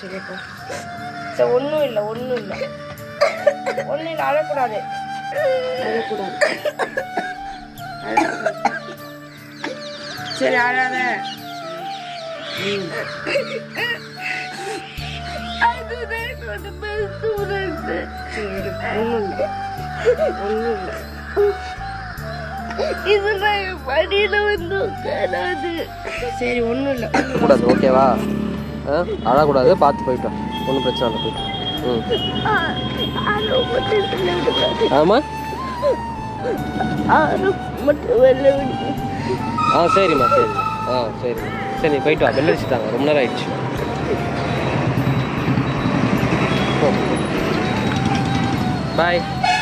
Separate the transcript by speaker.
Speaker 1: சரி போ சரி ஒன்றும் இல்லை ஒன்றும் இல்லை ஒன்றும் இல்லை அழக்கூடாது அழக்கூடாது அழக்கூடாது. சரி அழாத ம். சரி ஒன்றும் இல்லை ஒன்றும் இல்லை
Speaker 2: இது நான் படியில வந்து உட்காராது
Speaker 1: சரி ஒன்றும் இல்லை
Speaker 3: கூடாது ஓகேவா ஆ அழக்கூடாது பார்த்து போயிட்டோம் ஒன்றும் பிரச்சனை இல்லை போயிட்டோம் ம்
Speaker 2: ஆறு மட்டும் வெளில விடுங்க
Speaker 3: ஆமாம்
Speaker 2: ஆறு மட்டும் வெளில விடுங்க
Speaker 3: ஆ சரிம்மா சரிம்மா ஆ சரிம்மா சரி நீ போயிட்டு வா பெல் அடிச்சுட்டாங்க ரொம்ப நேரம் ஆயிடுச்சு பாய்